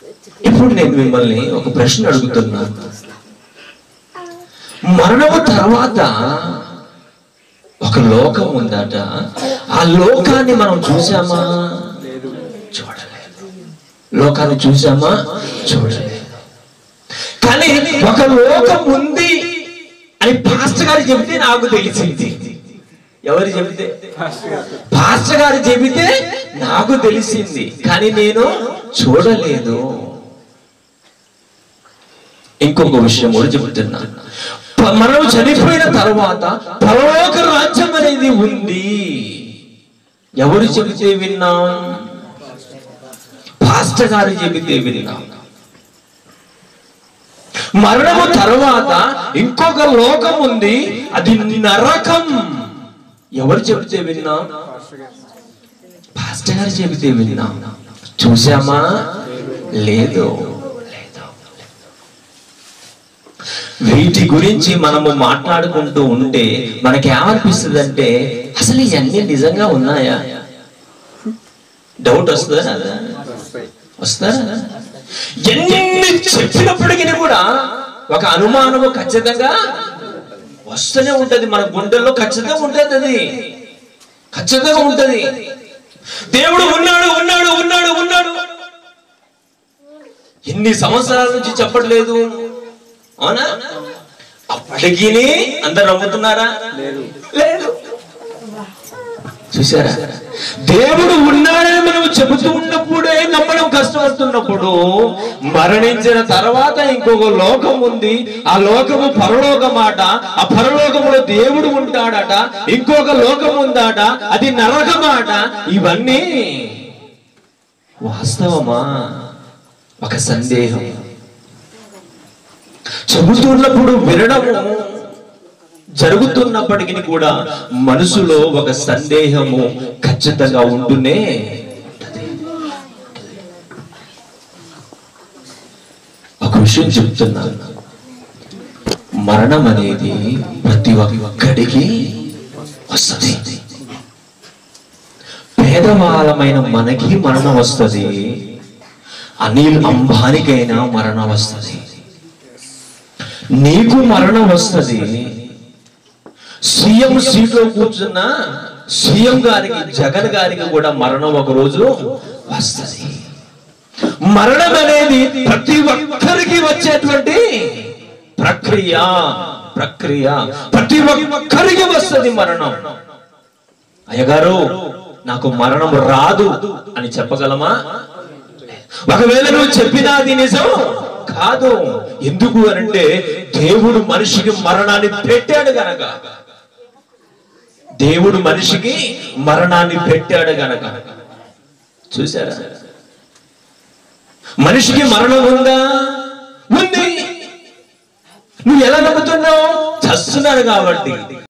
ఇప్పుడు నేను మిమ్మల్ని ఒక ప్రశ్న అడుగుతున్నాను మరణము తర్వాత ఒక లోకం ఉందట ఆ లోకాన్ని మనం చూసామా చూడలేదు లోకాన్ని చూసామా చూడలేదు కానీ ఒక లోకం ఉంది అని పాస్టర్ గారు చెబితే నాకు తెలిసింది ఎవరు చెబితే పాస్టర్ గారు చెబితే నాకు తెలిసింది కానీ నేను చూడలేదు ఇంకొక విషయం కూడా చెబుతున్నాను ప- మనం చనిపోయిన తర్వాత పరలోక రాజ్యం అనేది ఉంది ఎవరు చెబితే విన్నాం పాస్టర్ గారు చెబితే విన్నాం మరణము తర్వాత ఇంకొక లోకం ఉంది అది నరకం ఎవరు చెబితే విన్నాం పాస్టర్ గారు చెబితే విన్నాం చూసామా లేదు లేదు వీటి గురించి మనము మాట్లాడుకుంటూ ఉంటే మనకి ఏమనిపిస్తుంది అంటే అసలు ఇవన్నీ నిజంగా ఉన్నాయా డౌట్ వస్తుందా వస్తారా ఎన్ని చెప్పినప్పటికీ కూడా ఒక అనుమానము ఖచ్చితంగా వస్తూనే ఉంటది మన గుండెల్లో ఖచ్చితంగా ఉంటది అది ఖచ్చితంగా ఉంటది దేవుడు ఉన్నాడు ఉన్నాడు ఉన్నాడు ఉన్నాడు ఎన్ని సంవత్సరాల నుంచి చెప్పట్లేదు అవునా అప్పటికి అందరు నమ్ముతున్నారా లేదు చూసారా దేవుడు ఉన్నాడని మనం చెబుతూ ఉన్నప్పుడే నమ్మడం కష్టపడుతున్నప్పుడు మరణించిన తర్వాత ఇంకొక లోకం ఉంది ఆ లోకము పరలోకమాట ఆ పరలోకములో దేవుడు ఉంటాడట ఇంకొక లోకం ఉందాట అది నరకమాట ఇవన్నీ వాస్తవమా ఒక సందేహం చెబుతున్నప్పుడు వినడము జరుగుతున్నప్పటికీ కూడా మనసులో ఒక సందేహము ఖచ్చితంగా ఉంటూనే ఉంటది. ఒక విషయం చెప్తున్నాను మరణం అనేది ప్రతి ఒక్కడికి వస్తుంది పేదవాళ్ళమైన మనకి మరణం వస్తుంది అనిల్ అంబానికైనా మరణం వస్తుంది నీకు మరణం వస్తుంది సీఎం సీట్లో కూర్చున్న సీఎం గారికి జగన్ గారికి కూడా మరణం ఒక రోజు వస్తుంది మరణం అనేది ప్రతి ఒక్కరికి వచ్చేటువంటి ప్రక్రియ ప్రక్రియ ప్రతి ఒక్కరికి వస్తుంది మరణం అయ్యగారు నాకు మరణం రాదు అని చెప్పగలమా ఒకవేళ నువ్వు చెప్పినది నిజం కాదు ఎందుకు అనంటే దేవుడు మనిషికి మరణాన్ని పెట్టాడు గనక దేవుడు మనిషికి మరణాన్ని పెట్టాడు గనక చూసారా మనిషికి మరణం ఉందా ఉంది నువ్వు ఎలా నమ్ముతున్నావు చస్తున్నాడు కాబట్టి